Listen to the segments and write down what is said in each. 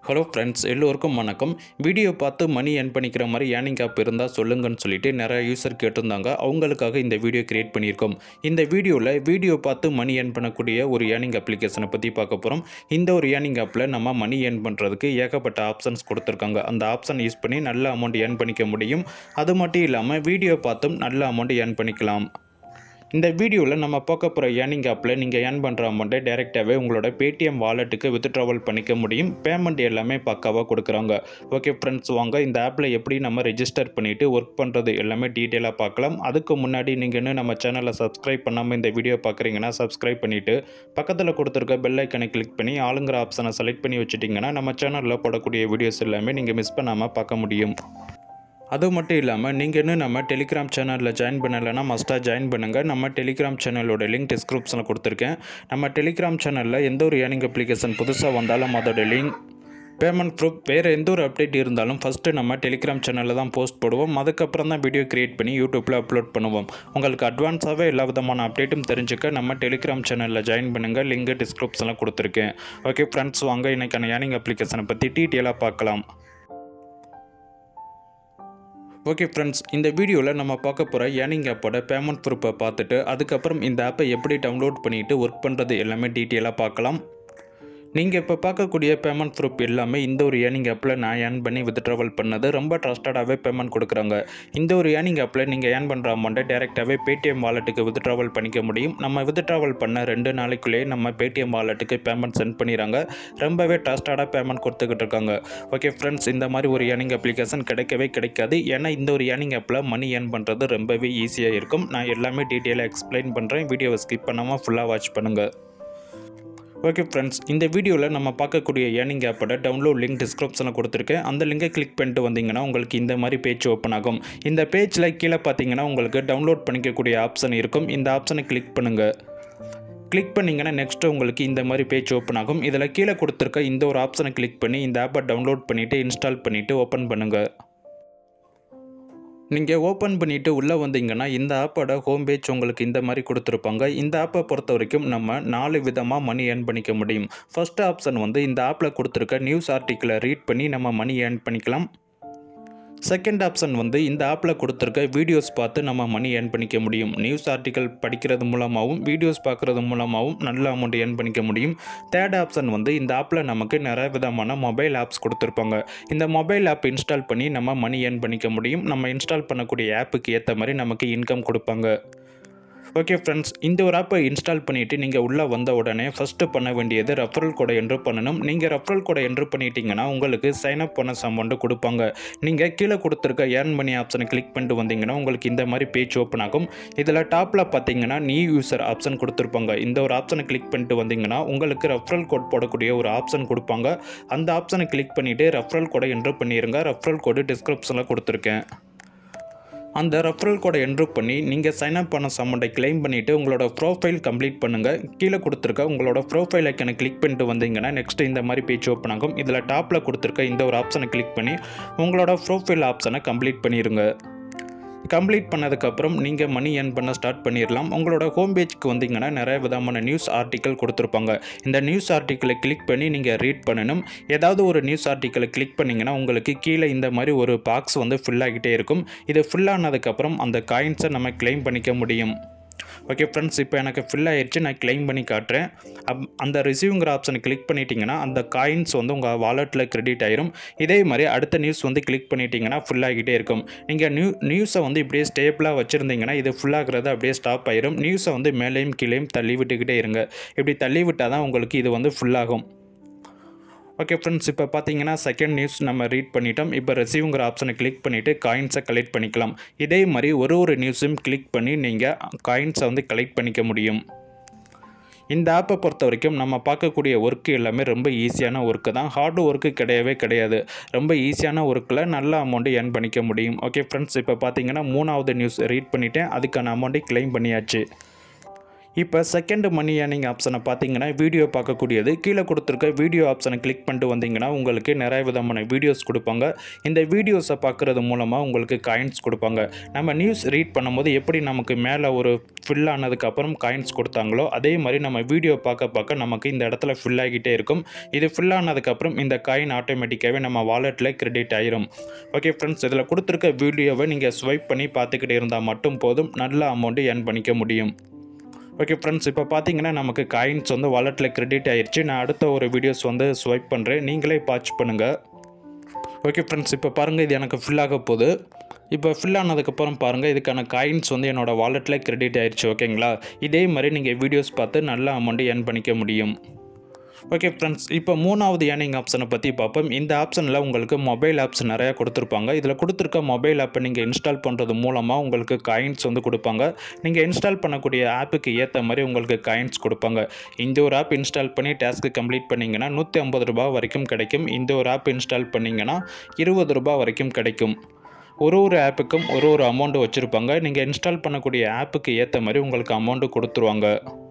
hello friends எல்லோருக்கும் வணக்கம் video பார்த்து மணி ஏர்ன் பண்ணிக்கிற மாதிரி ஏர்னிங் ஆப் இருந்தால் சொல்லுங்கன்னு சொல்லிட்டு நிறைய யூசர் கேட்டிருந்தாங்க அவங்களுக்காக இந்த வீடியோ கிரியேட் பண்ணியிருக்கோம் இந்த வீடியோவில் வீடியோ பார்த்து மணி ஏர்ன் பண்ணக்கூடிய ஒரு ஏர்னிங் அப்ளிகேஷனை பற்றி பார்க்க போகிறோம் இந்த ஒரு ஏர்னிங் ஆப்பில் நம்ம மணி ஏர்ன் பண்ணுறதுக்கு ஏகப்பட்ட ஆப்ஷன்ஸ் கொடுத்துருக்காங்க அந்த ஆப்ஷன் யூஸ் பண்ணி நல்ல அமௌண்ட் ஏர்ன் பண்ணிக்க முடியும் அது மட்டும் இல்லாமல் வீடியோ பார்த்தும் நல்ல அமௌண்ட் ஏர்ன் பண்ணிக்கலாம் இந்த வீடியோவில் நம்ம பார்க்க போகிற ஏர்னிங் ஆப்பில் நீங்கள் ஏர்ன் பண்ணுற அமௌண்ட்டை டேரெக்டாகவே உங்களோட பேடிஎம் வாலெட்டுக்கு வித்ட்ராவல் பண்ணிக்க முடியும் பேமெண்ட் எல்லாமே பக்காவாக கொடுக்குறாங்க ஓகே ஃப்ரெண்ட்ஸ் வாங்க இந்த ஆப்பில் எப்படி நம்ம ரெஜிஸ்டர் பண்ணிவிட்டு ஒர்க் பண்ணுறது எல்லாமே டீட்டெயிலாக பார்க்கலாம் அதுக்கு முன்னாடி நீங்கள் இன்னும் நம்ம சேனலை சப்ஸ்கிரைப் பண்ணாமல் இந்த வீடியோ பார்க்குறீங்கன்னா சப்ஸ்கிரைப் பண்ணிவிட்டு பக்கத்தில் கொடுத்துருக்க பெல் ஐக்கனை கிளிக் பண்ணி ஆளுங்கிற ஆப்ஷனை செலக்ட் பண்ணி வச்சுட்டிங்கன்னா நம்ம சேனலில் போடக்கூடிய வீடியோஸ் எல்லாமே நீங்கள் மிஸ் பண்ணாமல் பார்க்க முடியும் அது மட்டும் இல்லாமல் நீங்கள் இன்னும் நம்ம டெலிகிராம் சேனலில் ஜாயின் பண்ணலைன்னா மஸ்ட்டாக ஜாயின் பண்ணுங்கள் நம்ம டெலிகிராம் சேனலோட லிங்க் டிஸ்கிரிப்ஷனில் கொடுத்துருக்கேன் நம்ம டெலிகிராம் சேனலில் எந்த ஒரு ஏர்னிங் அப்ளிகேஷன் புதுசாக வந்தாலும் அதோட லிங்க் பேமெண்ட் ப்ரூஃப் வேறு எந்த ஒரு அப்டேட் இருந்தாலும் ஃபஸ்ட்டு நம்ம டெலிகிராம் சேனலில் தான் போஸ்ட் போடுவோம் அதுக்கப்புறம் தான் வீடியோ கிரியேட் பண்ணி யூடியூப்பில் அப்லோட் பண்ணுவோம் உங்களுக்கு அட்வான்ஸாகவே எல்லா விதமான அப்டேட்டும் தெரிஞ்சுக்க நம்ம டெலிகிராம் சேனலில் ஜாயின் பண்ணுங்கள் லிங்க் டிஸ்கிரிப்ஷனில் கொடுத்துருக்கேன் ஓகே ஃப்ரெண்ட்ஸ் வாங்க இன்றைக்கான ஏர்னிங் அப்ளிகேஷனை பற்றி டீட்டெயிலாக பார்க்கலாம் ஓகே ஃப்ரெண்ட்ஸ் இந்த வீடியோவில் நம்ம பார்க்க போகிற ஏர்னிங் ஆப்போட பேமெண்ட் ப்ரூஃபை பார்த்துட்டு அதுக்கப்புறம் இந்த ஆப்பை எப்படி டவுன்லோட் பண்ணிவிட்டு ஒர்க் பண்ணுறது எல்லாமே டீட்டெயிலாக பார்க்கலாம் நீங்கள் இப்போ பார்க்கக்கூடிய பேமெண்ட் ப்ரூஃப் எல்லாமே இந்த ஒரு ஏர்னிங் ஆப்பில் நான் ஏர்ன் பண்ணி வித்ட்ராவல் பண்ணது ரொம்ப ட்ரஸ்டடாகவே பேமெண்ட் கொடுக்குறாங்க இந்த ஒரு ஏர்னிங் ஆப்பில் நீங்கள் ஏர்ன் பண்ணுற அமௌண்ட்டை டேரெக்டாகவே பேடிஎம் வாலெட்டுக்கு வித்ட்ராவல் பண்ணிக்க முடியும் நம்ம வித்ட்ராவல் பண்ண ரெண்டு நாளைக்குள்ளேயே நம்ம பேடிஎம் வாலெட்டுக்கு பேமெண்ட் சென்ட் பண்ணிடுறாங்க ரொம்பவே ட்ரஸ்டடாக பேமெண்ட் கொடுத்துக்கிட்டு இருக்காங்க ஓகே ஃப்ரெண்ட்ஸ் இந்த மாதிரி ஒரு ஏர்னிங் அப்ளிகேஷன் கிடைக்கவே கிடைக்காது ஏன்னா இந்த ஒரு ஏர்னிங் ஆப்பில் மணி ஏர்ன் பண்ணுறது ரொம்பவே ஈஸியாக இருக்கும் நான் எல்லாமே டீட்டெயிலாக எக்ஸ்பிளைன் பண்ணுறேன் வீடியோவை ஸ்கிப் பண்ணாமல் ஃபுல்லாக வாட்ச் பண்ணுங்கள் ஓகே ஃப்ரெண்ட்ஸ் இந்த வீடியோவில் நம்ம பார்க்கக்கூடிய ஏர்னிங் ஆப்போட டவுன்லோட் லிங்க் டிஸ்கிரிப்ஷனில் கொடுத்துருக்கேன் அந்த லிங்கை கிளிக் பண்ணிட்டு வந்தீங்கன்னா உங்களுக்கு இந்த மாதிரி பேஜ் ஓப்பன் ஆகும் இந்த பேஜில் கீழே பார்த்தீங்கன்னா உங்களுக்கு டவுன்லோட் பண்ணிக்கக்கூடிய ஆப்ஷன் இருக்கும் இந்த ஆப்ஷனை கிளிக் பண்ணுங்கள் கிளிக் பண்ணிங்கன்னா நெக்ஸ்ட்டு உங்களுக்கு இந்த மாதிரி பேஜ் ஓப்பன் ஆகும் இதில் கீழே கொடுத்துருக்க இந்த ஒரு ஆப்ஷனை கிளிக் பண்ணி இந்த ஆப்பை டவுன்லோட் பண்ணிவிட்டு இன்ஸ்டால் பண்ணிவிட்டு ஓப்பன் பண்ணுங்கள் நீங்கள் ஓப்பன் பண்ணிவிட்டு உள்ளே வந்தீங்கன்னா இந்த ஆப்போட ஹோம் பேஜ் உங்களுக்கு இந்த மாதிரி கொடுத்துருப்பாங்க இந்த ஆப்பை பொறுத்த வரைக்கும் நம்ம நாலு விதமாக மணி ஏர்ன் பண்ணிக்க முடியும் ஃபர்ஸ்ட் ஆப்ஷன் வந்து இந்த ஆப்பில் கொடுத்துருக்க நியூஸ் ஆர்டிக்கிளை ரீட் பண்ணி நம்ம மணி ஏர்ன் பண்ணிக்கலாம் செகண்ட் ஆப்ஷன் வந்து இந்த ஆப்பில் கொடுத்துருக்க வீடியோஸ் பார்த்து நம்ம மணி ஏர்ன் பண்ணிக்க முடியும் நியூஸ் ஆர்டிக்கல் படிக்கிறது மூலமாகவும் வீடியோஸ் பார்க்குறது மூலமாகவும் நல்ல அமௌண்ட் ஏர்ன் பண்ணிக்க முடியும் தேர்ட் ஆப்ஷன் வந்து இந்த ஆப்பில் நமக்கு நிறைய விதமான மொபைல் ஆப்ஸ் கொடுத்துருப்பாங்க இந்த மொபைல் ஆப் இன்ஸ்டால் பண்ணி நம்ம மணி ஏர்ன் பண்ணிக்க முடியும் நம்ம இன்ஸ்டால் பண்ணக்கூடிய ஆப்புக்கு ஏற்ற மாதிரி நமக்கு இன்கம் கொடுப்பாங்க ஓகே ஃப்ரெண்ட்ஸ் இந்த ஒரு ஆப்பை இன்ஸ்டால் பண்ணிவிட்டு நீங்கள் உள்ளே வந்த உடனே ஃபஸ்ட்டு பண்ண வேண்டியது ரெஃபரல் கோடை என்ட்ரு பண்ணணும் நீங்கள் ரெஃபரல் கோடை என்ட்ரு பண்ணிட்டீங்கன்னா உங்களுக்கு சைன் அப் பண்ண அமௌண்ட்டு கொடுப்பாங்க நீங்கள் கீழே கொடுத்துருக்க ஏர்ன் மணி ஆப்ஷனை கிளிக் பண்ணிட்டு வந்தீங்கன்னா உங்களுக்கு இந்த மாதிரி பேஜ் ஓப்பன் ஆகும் இதில் டாப்பில் பார்த்தீங்கன்னா நியூ யூசர் ஆப்ஷன் கொடுத்துருப்பாங்க இந்த ஒரு ஆப்ஷனை கிளிக் பண்ணிட்டு வந்தீங்கன்னா உங்களுக்கு ரெஃபரல் கோட் போடக்கூடிய ஒரு ஆப்ஷன் கொடுப்பாங்க அந்த ஆப்ஷனை கிளிக் பண்ணிவிட்டு ரெஃபரல் கோடை என்ட்ரு பண்ணிடுங்க ரெஃபரல் கோடு டிஸ்கிரிப்ஷனில் கொடுத்துருக்கேன் அந்த ரெஃபரல் கோடை என்ட்ரு பண்ணி நீங்கள் சைன் அப் பண்ண அமௌண்ட்டை கிளைம் பண்ணிவிட்டு உங்களோட ப்ரோஃபைல் கம்ப்ளீட் பண்ணுங்கள் கீழே கொடுத்துருக்க உங்களோட ப்ரோஃபைல் ஐக்கனை கிளிக் பண்ணிட்டு வந்தீங்கன்னா நெக்ஸ்ட் இந்த மாதிரி பேஜ் ஓப்பன் ஆகும் இதில் டாப்பில் கொடுத்துருக்க இந்த ஒரு ஆப்ஷனை கிளிக் பண்ணி உங்களோட ப்ரோஃபைல் ஆப்ஷனை கம்ப்ளீட் பண்ணிடுங்க கம்ப்ளீட் பண்ணதுக்கப்புறம் நீங்கள் மணி ஏர்ன் பண்ண ஸ்டார்ட் பண்ணிடலாம் உங்களோட ஹோம் பேஜ்க்கு வந்தீங்கன்னா நிறைய விதமான நியூஸ் ஆர்டிக்கல் கொடுத்துருப்பாங்க இந்த நியூஸ் ஆர்டிக்கலை கிளிக் பண்ணி நீங்கள் ரீட் பண்ணணும் ஏதாவது ஒரு நியூஸ் ஆர்டிக்கலை கிளிக் பண்ணிங்கன்னா உங்களுக்கு கீழே இந்த மாதிரி ஒரு பாக்ஸ் வந்து ஃபில் ஆகிட்டே இருக்கும் இது ஃபில் ஆனதுக்கப்புறம் அந்த காயின்ஸை நம்ம கிளைம் பண்ணிக்க முடியும் ஓகே ஃப்ரெண்ட்ஸ் இப்போ எனக்கு ஃபில் ஆயிடுச்சு நான் கிளைம் பண்ணி காட்டுறேன் அப் அந்த ரிசீவ்ங்கிற ஆப்ஷனை கிளிக் பண்ணிட்டீங்கன்னா அந்த காயின்ஸ் வந்து உங்கள் வாலெட்டில் கிரெடிட் ஆயிரும் இதே மாதிரி அடுத்த நியூஸ் வந்து கிளிக் பண்ணிட்டீங்கன்னா ஃபுல் ஆகிட்டே இருக்கும் நீங்கள் நியூ நியூஸை வந்து இப்படியே ஸ்டேபிளாக வச்சுருந்தீங்கன்னா இது ஃபுல்லாகிறது அப்படியே ஸ்டாப் ஆயிரும் நியூஸை வந்து மேலேயும் கீழேயும் தள்ளி விட்டுக்கிட்டே இருங்க இப்படி தள்ளி விட்டால் தான் உங்களுக்கு இது வந்து ஃபுல்லாகும் ஓகே ஃப்ரெண்ட்ஸ் இப்போ பார்த்தீங்கன்னா செகண்ட் நியூஸ் நம்ம ரீட் பண்ணிட்டோம் இப்போ ரிசீவ்ங்கிற ஆப்ஷனை கிளிக் பண்ணிவிட்டு காயின்ஸை கலெக்ட் பண்ணிக்கலாம் இதே மாதிரி ஒரு ஒரு நியூஸையும் கிளிக் பண்ணி நீங்கள் காயின்ஸை வந்து கலெக்ட் பண்ணிக்க முடியும் இந்த ஆப்பை பொறுத்த வரைக்கும் நம்ம பார்க்கக்கூடிய ஒர்க்கு எல்லாமே ரொம்ப ஈஸியான ஒர்க்கு தான் ஹார்ட் ஒர்க்கு கிடையவே கிடையாது ரொம்ப ஈஸியான ஒர்க்கில் நல்ல அமௌண்ட்டு ஏர்ன் பண்ணிக்க முடியும் ஓகே ஃப்ரெண்ட்ஸ் இப்போ பார்த்தீங்கன்னா மூணாவது நியூஸ் ரீட் பண்ணிவிட்டேன் அதுக்கான அமௌண்ட்டை கிளைம் பண்ணியாச்சு இப்போ செகண்ட் மணி ஏர்னிங் ஆப்ஷனை பார்த்தீங்கன்னா வீடியோ பார்க்கக்கூடியது கீழே கொடுத்துருக்க வீடியோ ஆப்ஷனை கிளிக் பண்ணிட்டு வந்தீங்கன்னா உங்களுக்கு நிறைய விதமான வீடியோஸ் கொடுப்பாங்க இந்த வீடியோஸை பார்க்குறது மூலமாக உங்களுக்கு காயின்ஸ் கொடுப்பாங்க நம்ம நியூஸ் ரீட் பண்ணும்போது எப்படி நமக்கு மேலே ஒரு ஃபில் ஆனதுக்கப்புறம் காயின்ஸ் கொடுத்தாங்களோ அதே மாதிரி நம்ம வீடியோ பார்க்க பார்க்க நமக்கு இந்த இடத்துல ஃபில் ஆகிட்டே இருக்கும் இது ஃபில் ஆனதுக்கப்புறம் இந்த காயின் ஆட்டோமேட்டிக்காகவே நம்ம வாலெட்டில் கிரெடிட் ஆயிரும் ஓகே ஃப்ரெண்ட்ஸ் இதில் கொடுத்துருக்க வீடியோவை நீங்கள் ஸ்வைப் பண்ணி பார்த்துக்கிட்டே இருந்தால் மட்டும் போதும் நல்ல அமௌண்ட்டு ஏர்ன் பண்ணிக்க முடியும் ஓகே ஃப்ரெண்ட்ஸ் இப்போ பார்த்தீங்கன்னா நமக்கு காயின்ஸ் வந்து வாலெட்டில் கிரெடிட் ஆயிடுச்சு நான் அடுத்த ஒரு வீடியோஸ் வந்து ஸ்வைப் பண்ணுறேன் நீங்களே வாட்ச் பண்ணுங்கள் ஓகே ஃப்ரெண்ட்ஸ் இப்போ பாருங்கள் இது எனக்கு ஃபில் ஆக போகுது இப்போ ஃபில் ஆனதுக்கப்புறம் பாருங்கள் இதுக்கான காயின்ஸ் வந்து என்னோடய வாலெட்டில் கிரெடிட் ஆயிடுச்சு ஓகேங்களா இதே மாதிரி நீங்கள் வீடியோஸ் பார்த்து நல்ல அமௌண்ட்டு ஏர்ன் பண்ணிக்க முடியும் ஓகே ஃப்ரெண்ட்ஸ் இப்போ மூணாவது ஏர்னிங் ஆப்ஷனை பற்றி பார்ப்போம் இந்த ஆப்ஷனில் உங்களுக்கு மொபைல் ஆப்ஸ் நிறையா கொடுத்துருப்பாங்க இதில் கொடுத்துருக்க மொபைல் ஆப்பை நீங்கள் இன்ஸ்டால் பண்ணுறது மூலமாக உங்களுக்கு காயின்ஸ் வந்து கொடுப்பாங்க நீங்கள் இன்ஸ்டால் பண்ணக்கூடிய ஆப்புக்கு ஏற்ற மாதிரி உங்களுக்கு காயின்ஸ் கொடுப்பாங்க இந்த ஒரு ஆப் இன்ஸ்டால் பண்ணி டாஸ்க்கு கம்ப்ளீட் பண்ணிங்கன்னா நூற்றி ஐம்பது ரூபா வரைக்கும் கிடைக்கும் இந்த ஒரு ஆப் இன்ஸ்டால் பண்ணிங்கன்னா இருபது ரூபா வரைக்கும் கிடைக்கும் ஒரு ஒரு ஆப்புக்கும் ஒரு ஒரு அமௌண்ட்டு வச்சுருப்பாங்க நீங்கள் இன்ஸ்டால் பண்ணக்கூடிய ஆப்புக்கு ஏற்ற மாதிரி உங்களுக்கு அமௌண்ட்டு கொடுத்துருவாங்க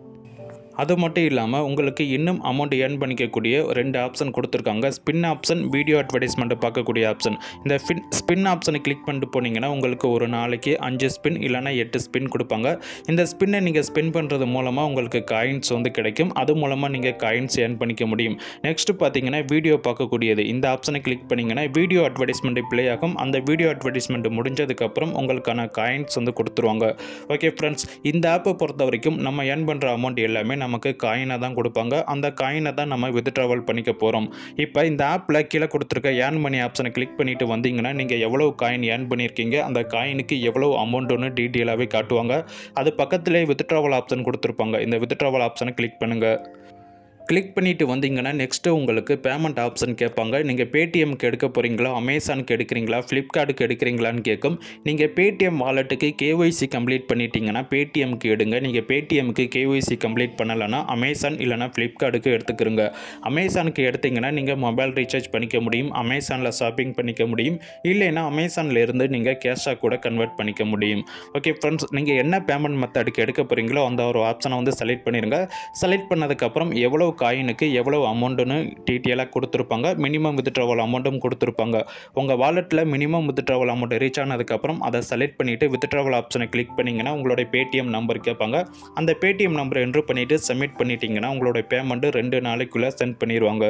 அது மட்டும் இல்லாமல் உங்களுக்கு இன்னும் அமௌண்ட் ஏர்ன் பண்ணிக்கக்கூடிய ரெண்டு ஆப்ஷன் கொடுத்துருக்காங்க ஸ்பின் ஆப்ஷன் வீடியோ அட்வர்டைஸ்மெண்ட்டை பார்க்கக்கூடிய ஆப்ஷன் இந்த ஃபின் ஸ்பின் ஆப்ஷனை கிளிக் பண்ணிட்டு போனீங்கன்னா உங்களுக்கு ஒரு நாளைக்கு அஞ்சு ஸ்பின் இல்லைனா எட்டு ஸ்பின் கொடுப்பாங்க இந்த ஸ்பின்னை நீங்கள் ஸ்பின் பண்ணுறது மூலமாக உங்களுக்கு காயின்ஸ் வந்து கிடைக்கும் அது மூலமாக நீங்கள் காயின்ஸ் ஏர்ன் பண்ணிக்க முடியும் நெக்ஸ்ட்டு பார்த்தீங்கன்னா வீடியோ பார்க்கக்கூடியது இந்த ஆப்ஷனை கிளிக் பண்ணிங்கன்னா வீடியோ அட்வர்டைஸ்மெண்ட் ப்ளே ஆகும் அந்த வீடியோ அட்வர்டைஸ்மெண்ட் முடிஞ்சதுக்கப்புறம் உங்களுக்கான காயின்ஸ் வந்து கொடுத்துருவாங்க ஓகே ஃப்ரெண்ட்ஸ் இந்த ஆப்பை பொறுத்த வரைக்கும் நம்ம ஏர்ன் பண்ணுற அமௌண்ட் எல்லாமே நமக்கு காயினை தான் கொடுப்பாங்க அந்த காயினை தான் நம்ம வித்ட்ராவல் பண்ணிக்க போகிறோம் இப்போ இந்த ஆப்பில் கீழே கொடுத்துருக்க ஏர்ன் மணி ஆப்ஷனை கிளிக் பண்ணிட்டு வந்தீங்கன்னா நீங்கள் எவ்வளோ காயின் ஏர்ன் பண்ணியிருக்கீங்க அந்த காயினுக்கு எவ்வளோ அமௌண்ட்டுன்னு டீட்டெயிலாகவே காட்டுவாங்க அது பக்கத்துலேயே வித்ட்ராவல் ஆப்ஷன் கொடுத்துருப்பாங்க இந்த வித்ட்ராவல் ஆப்ஷனை கிளிக் பண்ணுங்கள் கிளிக் பண்ணிவிட்டு வந்தீங்கன்னா நெக்ஸ்ட்டு உங்களுக்கு பேமெண்ட் ஆப்ஷன் கேட்பாங்க நீங்கள் பேடிஎம்க்கு எடுக்க போகிறீங்களா அமேசானுக்கு எடுக்கிறீங்களா ஃப்ளிப்கார்ட்டுக்கு எடுக்கிறீங்களான்னு கேட்கும் நீங்கள் பேடிஎம் வாலெட்டுக்கு கேஒய்சி கம்ப்ளீட் பண்ணிட்டீங்கன்னா பேடிஎம்க்கு எடுங்க நீங்கள் பேடிஎம்க்கு கேஒய்சி கம்ப்ளீட் பண்ணலைன்னா அமேசான் இல்லைனா ஃப்ளிப்கார்ட்டுக்கு எடுத்துக்கிறங்க அமேசானுக்கு எடுத்தீங்கன்னா நீங்கள் மொபைல் ரீசார்ஜ் பண்ணிக்க முடியும் அமேசானில் ஷாப்பிங் பண்ணிக்க முடியும் இல்லைன்னா அமேசானில் இருந்து நீங்கள் கேஷாக கூட கன்வெர்ட் பண்ணிக்க முடியும் ஓகே ஃப்ரெண்ட்ஸ் நீங்கள் என்ன பேமெண்ட் மெத்தடுக்கு எடுக்க போகிறீங்களோ அந்த ஒரு ஆப்ஷனை வந்து செலக்ட் பண்ணிடுங்க செலக்ட் பண்ணதுக்கப்புறம் எவ்வளோ காயினுக்கு எவ்வளோ அமௌண்ட்டுன்னு டீட்டெயிலாக கொடுத்துருப்பாங்க மினிமம் வித்ட்ராவல் அமௌண்ட்டும் கொடுத்துருப்பாங்க உங்கள் வாலெட்டில் மினிமம் வித்ட்ராவல் அமௌண்ட் ரீச் ஆனதுக்கப்புறம் அதை செலக்ட் பண்ணிவிட்டு வித்ட்ராவல் ஆப்ஷனை கிளிக் பண்ணிங்கன்னா உங்களோட பேடிஎம் நம்பர் கேட்பாங்க அந்த பேடிஎம் நம்பரை என்ட்ரு பண்ணிவிட்டு சப்மிட் பண்ணிட்டீங்கன்னா உங்களோட பேமெண்ட்டு ரெண்டு நாளைக்குள்ளே சென்ட் பண்ணிடுவாங்க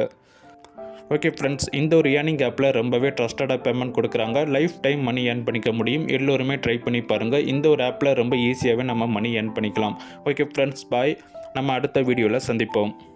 ஓகே ஃப்ரெண்ட்ஸ் இந்த ஒரு ஏர்னிங் ஆப்பில் ரொம்பவே ட்ரஸ்டடாக பேமெண்ட் கொடுக்குறாங்க லைஃப் டைம் மணி ஏர்ன் பண்ணிக்க முடியும் எல்லோருமே ட்ரை பண்ணி பாருங்கள் இந்த ஒரு ஆப்பில் ரொம்ப ஈஸியாகவே நம்ம மணி ஏர்ன் பண்ணிக்கலாம் ஓகே ஃப்ரெண்ட்ஸ் பாய் நம்ம அடுத்த வீடியோவில் சந்திப்போம்